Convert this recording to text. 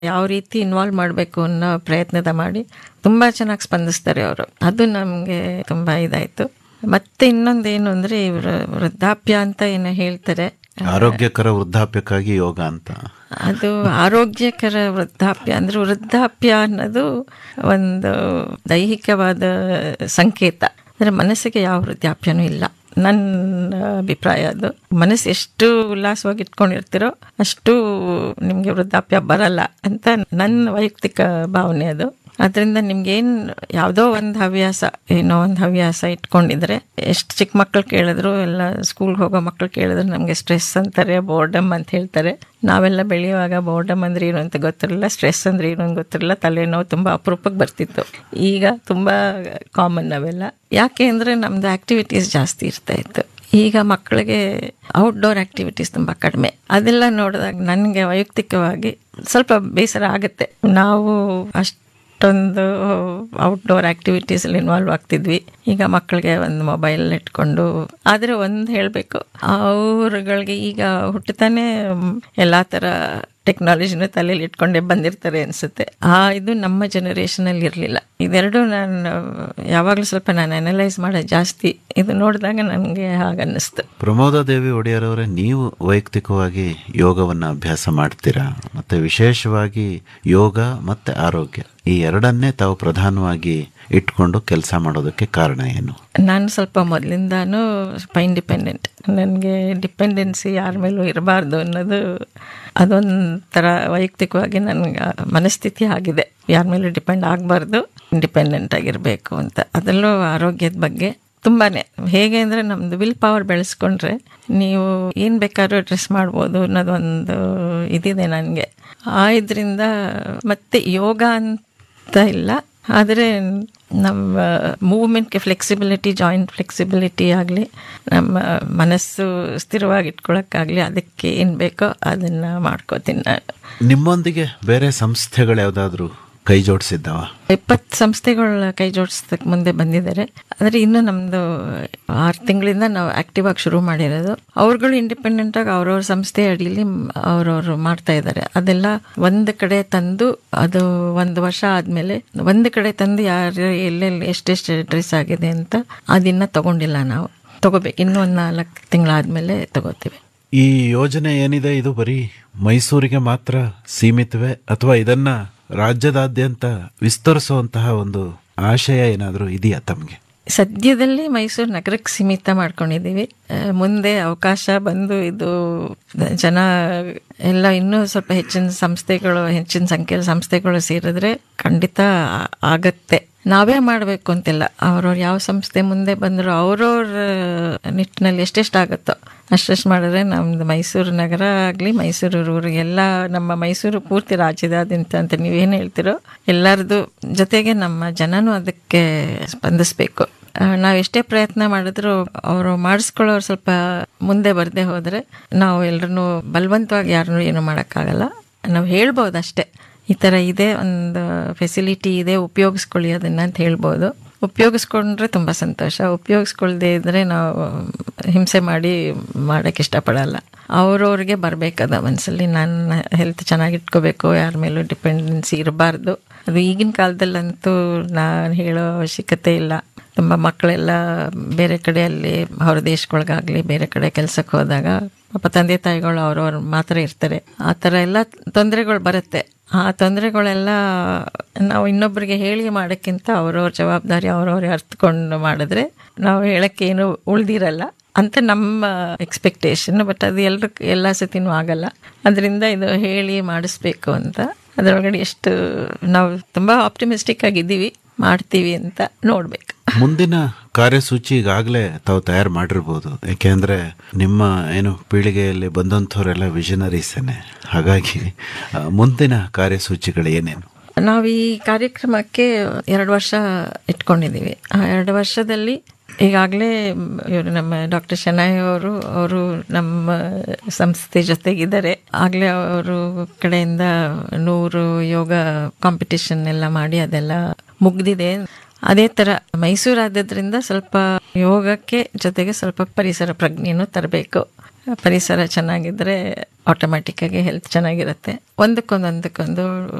ಯಾವ ರೀತಿ ಇನ್ವಾಲ್ವ್ ಮಾಡಬೇಕು ಅನ್ನೋ ಪ್ರಯತ್ನದ ಮಾಡಿ ತುಂಬ ಚೆನ್ನಾಗಿ ಸ್ಪಂದಿಸ್ತಾರೆ ಅವರು ಅದು ನಮಗೆ ತುಂಬ ಇದಾಯಿತು ಮತ್ತೆ ಇನ್ನೊಂದೇನು ಅಂದರೆ ಇವರು ವೃದ್ಧಾಪ್ಯ ಅಂತ ಏನು ಹೇಳ್ತಾರೆ ಆರೋಗ್ಯಕರ ವೃದ್ಧಾಪ್ಯಕ್ಕಾಗಿ ಯೋಗ ಅಂತ ಅದು ಆರೋಗ್ಯಕರ ವೃದ್ಧಾಪ್ಯ ಅಂದ್ರೆ ವೃದ್ಧಾಪ್ಯ ಅನ್ನೋದು ಒಂದು ದೈಹಿಕವಾದ ಸಂಕೇತ ಅಂದ್ರೆ ಮನಸ್ಸಿಗೆ ಯಾವ ವೃದ್ಧಾಪ್ಯನೂ ಇಲ್ಲ ನನ್ನ ಅಭಿಪ್ರಾಯ ಅದು ಮನಸ್ಸು ಎಷ್ಟು ಉಲ್ಲಾಸವಾಗಿ ಇಟ್ಕೊಂಡಿರ್ತೀರೋ ಅಷ್ಟು ನಿಮಗೆ ವೃದ್ಧಾಪ್ಯ ಬರಲ್ಲ ಅಂತ ನನ್ನ ವೈಯಕ್ತಿಕ ಭಾವನೆ ಅದು ಅದರಿಂದ ನಿಮ್ಗೇನು ಯಾವುದೋ ಒಂದು ಹವ್ಯಾಸ ಏನೋ ಒಂದು ಹವ್ಯಾಸ ಇಟ್ಕೊಂಡಿದ್ರೆ ಎಷ್ಟು ಚಿಕ್ಕ ಮಕ್ಳು ಕೇಳಿದ್ರು ಎಲ್ಲ ಸ್ಕೂಲ್ಗೆ ಹೋಗೋ ಮಕ್ಳು ಕೇಳಿದ್ರು ನಮಗೆ ಸ್ಟ್ರೆಸ್ ಅಂತಾರೆ ಬೋರ್ಡಮ್ ಅಂತ ಹೇಳ್ತಾರೆ ನಾವೆಲ್ಲ ಬೆಳೆಯುವಾಗ ಬೋರ್ಡಮ್ ಅಂದ್ರೆ ಏನು ಅಂತ ಗೊತ್ತಿರಲಿಲ್ಲ ಸ್ಟ್ರೆಸ್ ಅಂದ್ರೆ ಏನು ಅಂತ ಗೊತ್ತಿರಲಿಲ್ಲ ತಲೆನೋವು ತುಂಬ ಅಪರೂಪಕ್ಕೆ ಬರ್ತಿತ್ತು ಈಗ ತುಂಬ ಕಾಮನ್ ಅವೆಲ್ಲ ಯಾಕೆ ಅಂದರೆ ನಮ್ಮದು ಆ್ಯಕ್ಟಿವಿಟೀಸ್ ಜಾಸ್ತಿ ಇರ್ತಾ ಇತ್ತು ಈಗ ಮಕ್ಕಳಿಗೆ ಔಟ್ಡೋರ್ ಆಕ್ಟಿವಿಟೀಸ್ ತುಂಬ ಕಡಿಮೆ ಅದೆಲ್ಲ ನೋಡಿದಾಗ ನನಗೆ ವೈಯಕ್ತಿಕವಾಗಿ ಸ್ವಲ್ಪ ಬೇಸರ ಆಗುತ್ತೆ ನಾವು ಅಷ್ಟೊಂದು ಔಟ್ಡೋರ್ ಆಕ್ಟಿವಿಟೀಸಲ್ಲಿ ಇನ್ವಾಲ್ವ್ ಆಗ್ತಿದ್ವಿ ಈಗ ಮಕ್ಕಳಿಗೆ ಒಂದು ಮೊಬೈಲ್ ಇಟ್ಕೊಂಡು ಆದರೆ ಒಂದು ಹೇಳಬೇಕು ಅವ್ರುಗಳಿಗೆ ಈಗ ಹುಟ್ಟುತ್ತಾನೆ ಎಲ್ಲ ಥರ ಟೆಕ್ನಾಲಜಿನ ತಲೆಯಲ್ಲಿ ಇಟ್ಕೊಂಡೇ ಬಂದಿರ್ತಾರೆ ಅನಿಸುತ್ತೆ ಆ ಇದು ನಮ್ಮ ಜನರೇಷನಲ್ಲಿ ಇರಲಿಲ್ಲ ಇದೆರಡು ನಾನು ಯಾವಾಗಲೂ ಸ್ವಲ್ಪ ನಾನು ಅನಲೈಸ್ ಮಾಡೋದು ಜಾಸ್ತಿ ಇದು ನೋಡಿದಾಗ ನನಗೆ ಹಾಗನ್ನಿಸ್ತು ಪ್ರಮೋದ ದೇವಿ ಒಡೆಯರವರೇ ನೀವು ವೈಯಕ್ತಿಕವಾಗಿ ಯೋಗವನ್ನು ಅಭ್ಯಾಸ ಮಾಡ್ತೀರಾ ಮತ್ತೆ ವಿಶೇಷವಾಗಿ ಯೋಗ ಮತ್ತೆ ಆರೋಗ್ಯ ಈ ಎರಡನ್ನೇ ತಾವು ಪ್ರಧಾನವಾಗಿ ಇಟ್ಕೊಂಡು ಕೆಲಸ ಮಾಡೋದಕ್ಕೆ ಕಾರಣ ಏನು ನಾನು ಸ್ವಲ್ಪ ಮೊದಲಿಂದಾನು ಸ್ವಲ್ಪ ಇಂಡಿಪೆಂಡೆಂಟ್ ನನಗೆ ಡಿಪೆಂಡೆನ್ಸಿ ಯಾರ ಮೇಲೂ ಇರಬಾರ್ದು ಅನ್ನೋದು ಅದೊಂಥರ ವೈಯಕ್ತಿಕವಾಗಿ ನನಗೆ ಮನಸ್ಥಿತಿ ಆಗಿದೆ ಯಾರ ಮೇಲೂ ಡಿಪೆಂಡ್ ಆಗಬಾರ್ದು ಇಂಡಿಪೆಂಡೆಂಟ್ ಆಗಿರಬೇಕು ಅಂತ ಅದರಲ್ಲೂ ಆರೋಗ್ಯದ ಬಗ್ಗೆ ತುಂಬಾನೇ ಹೇಗೆ ಅಂದರೆ ನಮ್ಮದು ವಿಲ್ ಪವರ್ ಬೆಳೆಸ್ಕೊಂಡ್ರೆ ನೀವು ಏನು ಬೇಕಾದ್ರೂ ಡ್ರೆಸ್ ಮಾಡ್ಬೋದು ಅನ್ನೋದೊಂದು ಇದಿದೆ ನನಗೆ ಆ ಇದರಿಂದ ಮತ್ತೆ ಯೋಗ ಅಂತ ಇಲ್ಲ ಆದರೆ ನಮ್ಮ ಮೂವ್ಮೆಂಟ್ಗೆ ಫ್ಲೆಕ್ಸಿಬಿಲಿಟಿ ಜಾಯಿಂಟ್ ಫ್ಲೆಕ್ಸಿಬಿಲಿಟಿ ಆಗಲಿ ನಮ್ಮ ಮನಸ್ಸು ಸ್ಥಿರವಾಗಿ ಇಟ್ಕೊಳ್ಳೋಕ್ಕಾಗಲಿ ಅದಕ್ಕೆ ಏನು ಬೇಕೋ ಅದನ್ನು ಮಾಡ್ಕೋತೀನಿ ನಾನು ನಿಮ್ಮೊಂದಿಗೆ ಬೇರೆ ಸಂಸ್ಥೆಗಳು ಯಾವುದಾದ್ರೂ ಕೈ ಜೋಡಿಸಿದ್ದಾವ ಇಪ್ಪತ್ತು ಸಂಸ್ಥೆಗಳ ಕೈ ಜೋಡಿಸೋದಕ್ಕೆ ಮುಂದೆ ಬಂದಿದ್ದಾರೆ ಆದರೆ ಇನ್ನು ನಮ್ಮದು ಆರು ತಿಂಗಳಿಂದ ನಾವು ಆಕ್ಟಿವ್ ಆಗಿ ಶುರು ಮಾಡಿರೋದು ಅವ್ರುಗಳು ಇಂಡಿಪೆಂಡೆಂಟ್ ಆಗಿ ಅವ್ರವ್ರ ಸಂಸ್ಥೆ ಅಡಿಯಲ್ಲಿ ಅವ್ರವ್ರು ಮಾಡ್ತಾ ಇದ್ದಾರೆ ಅದೆಲ್ಲ ಒಂದು ಕಡೆ ತಂದು ಅದು ಒಂದು ವರ್ಷ ಆದಮೇಲೆ ಒಂದು ಕಡೆ ತಂದು ಯಾರು ಎಲ್ಲೆಲ್ಲಿ ಎಷ್ಟೆಷ್ಟು ಡ್ರೆಸ್ ಆಗಿದೆ ಅಂತ ಅದನ್ನ ತಗೊಂಡಿಲ್ಲ ನಾವು ತಗೋಬೇಕು ಇನ್ನೂ ಒಂದು ನಾಲ್ಕು ತಿಂಗಳಾದ್ಮೇಲೆ ತಗೋತೀವಿ ಈ ಯೋಜನೆ ಏನಿದೆ ಇದು ಬರೀ ಮೈಸೂರಿಗೆ ಮಾತ್ರ ಸೀಮಿತವೇ ಅಥವಾ ಇದನ್ನ ರಾಜ್ಯದಾದ್ಯಂತ ವಿಸ್ತರಿಸುವಂತಹ ಒಂದು ಆಶಯ ಏನಾದರೂ ಇದೆಯಾ ತಮಗೆ ಸದ್ಯದಲ್ಲಿ ಮೈಸೂರು ನಗರಕ್ಕೆ ಸೀಮಿತ ಮಾಡ್ಕೊಂಡಿದ್ದೀವಿ ಆ, ಮುಂದೆ ಅವಕಾಶ ಬಂದು ಇದು ಜನ ಎಲ್ಲ ಇನ್ನೂ ಸ್ವಲ್ಪ ಹೆಚ್ಚಿನ ಸಂಸ್ಥೆಗಳು ಹೆಚ್ಚಿನ ಸಂಖ್ಯೆಯ ಸಂಸ್ಥೆಗಳು ಸೇರಿದ್ರೆ ಖಂಡಿತ ಆ- ಆಗತ್ತೆ ನಾವೇ ಮಾಡಬೇಕು ಅಂತಿಲ್ಲ ಅವ್ರವ್ರು ಯಾವ ಸಂಸ್ಥೆ ಮುಂದೆ ಬಂದರೂ ಅವ್ರವ್ರ ನಿಟ್ಟಿನಲ್ಲಿ ಎಷ್ಟೆಷ್ಟು ಆಗುತ್ತೋ ಅಷ್ಟೆಷ್ಟು ಮಾಡಿದ್ರೆ ನಮ್ದು ಮೈಸೂರು ನಗರ ಆಗಲಿ ಮೈಸೂರು ಊರು ಎಲ್ಲ ನಮ್ಮ ಮೈಸೂರು ಪೂರ್ತಿ ರಾಜ್ಯದಾದ್ಯಂತ ಅಂತ ನೀವೇನು ಹೇಳ್ತಿರೋ ಎಲ್ಲರದು ಜೊತೆಗೆ ನಮ್ಮ ಜನನೂ ಅದಕ್ಕೆ ಸ್ಪಂದಿಸ್ಬೇಕು ನಾವು ಎಷ್ಟೇ ಪ್ರಯತ್ನ ಮಾಡಿದ್ರು ಅವರು ಮಾಡಿಸ್ಕೊಳ್ಳೋರು ಸ್ವಲ್ಪ ಮುಂದೆ ಬರದೆ ಹೋದರೆ ನಾವು ಎಲ್ಲರನ್ನೂ ಬಲವಂತವಾಗಿ ಯಾರನ್ನೂ ಏನು ಮಾಡೋಕ್ಕಾಗಲ್ಲ ನಾವು ಹೇಳ್ಬೋದು ಅಷ್ಟೇ ಈ ಥರ ಇದೆ ಒಂದು ಫೆಸಿಲಿಟಿ ಇದೆ ಉಪಯೋಗಿಸ್ಕೊಳ್ಳಿ ಅದನ್ನು ಅಂತ ಹೇಳ್ಬೋದು ಉಪಯೋಗಿಸ್ಕೊಂಡ್ರೆ ತುಂಬ ಸಂತೋಷ ಉಪಯೋಗಿಸ್ಕೊಳ್ದೇ ಇದ್ರೆ ನಾವು ಹಿಂಸೆ ಮಾಡಿ ಮಾಡೋಕ್ಕೆ ಇಷ್ಟಪಡಲ್ಲ ಅವ್ರವ್ರಿಗೆ ಬರಬೇಕದ ಮನಸ್ಸಲ್ಲಿ ನನ್ನ ಹೆಲ್ತ್ ಚೆನ್ನಾಗಿ ಇಟ್ಕೋಬೇಕು ಯಾರ ಮೇಲೂ ಡಿಪೆಂಡೆನ್ಸಿ ಇರಬಾರ್ದು ಅದು ಈಗಿನ ಕಾಲದಲ್ಲಂತೂ ನಾನು ಹೇಳೋ ಅವಶ್ಯಕತೆ ಇಲ್ಲ ತುಂಬ ಮಕ್ಕಳೆಲ್ಲ ಬೇರೆ ಕಡೆಯಲ್ಲಿ ಹೊರ ದೇಶಗಳಿಗಾಗಲಿ ಬೇರೆ ಕಡೆ ಕೆಲಸಕ್ಕೆ ಹೋದಾಗ ಪಾಪ ತಂದೆ ತಾಯಿಗಳು ಅವ್ರವ್ರು ಮಾತ್ರ ಇರ್ತಾರೆ ಆ ಥರ ಎಲ್ಲ ತೊಂದರೆಗಳು ಬರುತ್ತೆ ಆ ತೊಂದರೆಗಳೆಲ್ಲ ನಾವು ಇನ್ನೊಬ್ಬರಿಗೆ ಹೇಳಿ ಮಾಡೋಕ್ಕಿಂತ ಅವ್ರವ್ರ ಜವಾಬ್ದಾರಿ ಅವ್ರವ್ರೆ ಅರ್ಥಕೊಂಡು ಮಾಡಿದ್ರೆ ನಾವು ಹೇಳಕ್ಕೆ ಏನು ಉಳ್ದಿರಲ್ಲ ಅಂತ ನಮ್ಮ ಎಕ್ಸ್ಪೆಕ್ಟೇಷನ್ ಬಟ್ ಅದು ಎಲ್ರ ಎಲ್ಲ ಸತಿನೂ ಆಗಲ್ಲ ಅದರಿಂದ ಇದು ಹೇಳಿ ಮಾಡಿಸ್ಬೇಕು ಅಂತ ಅದರೊಳಗಡೆ ಎಷ್ಟು ನಾವು ತುಂಬ ಆಪ್ಟಿಮಿಸ್ಟಿಕ್ ಆಗಿದ್ದೀವಿ ಮಾಡ್ತೀವಿ ಅಂತ ನೋಡ್ಬೇಕು ಮುಂದಿನ ಕಾರ್ಯಸೂಚಿ ಈಗಾಗಲೇ ತಾವು ತಯಾರು ಮಾಡಿರ್ಬೋದು ಯಾಕೆಂದ್ರೆ ನಿಮ್ಮ ಏನು ಪೀಳಿಗೆಯಲ್ಲಿ ಬಂದಂಥವರೆಲ್ಲ ವಿಷನರೀಸೇನೆ ಹಾಗಾಗಿ ಆ, ಮುಂದಿನ ಕಾರ್ಯಸೂಚಿಗಳು ಏನೇನು ನಾವು ಈ ಕಾರ್ಯಕ್ರಮಕ್ಕೆ ಎರಡು ವರ್ಷ ಇಟ್ಕೊಂಡಿದ್ದೀವಿ ಆ ಎರಡು ವರ್ಷದಲ್ಲಿ ಈಗಾಗಲೇ ಇವರು ನಮ್ಮ ಡಾಕ್ಟರ್ ಶನಾಯ್ ಅವರು ಅವರು ನಮ್ಮ ಸಂಸ್ಥೆ ಜೊತೆಗಿದ್ದಾರೆ ಆಗಲೇ ಅವರು ಕಡೆಯಿಂದ ನೂರು ಯೋಗ ಕಾಂಪಿಟಿಷನ್ ಎಲ್ಲ ಮಾಡಿ ಅದೆಲ್ಲ ಮುಗ್ದಿದೆ ಅದೇ ಥರ ಮೈಸೂರಾದ್ದರಿಂದ ಸ್ವಲ್ಪ ಯೋಗಕ್ಕೆ ಜೊತೆಗೆ ಸ್ವಲ್ಪ ಪರಿಸರ ಪ್ರಜ್ಞೆನೂ ತರಬೇಕು ಪರಿಸರ ಚೆನ್ನಾಗಿದ್ರೆ ಆಟೋಮ್ಯಾಟಿಕ್ ಆಗಿ ಹೆಲ್ತ್ ಚೆನ್ನಾಗಿರುತ್ತೆ ಒಂದಕ್ಕೊಂದು ಒಂದಕ್ಕೊಂದು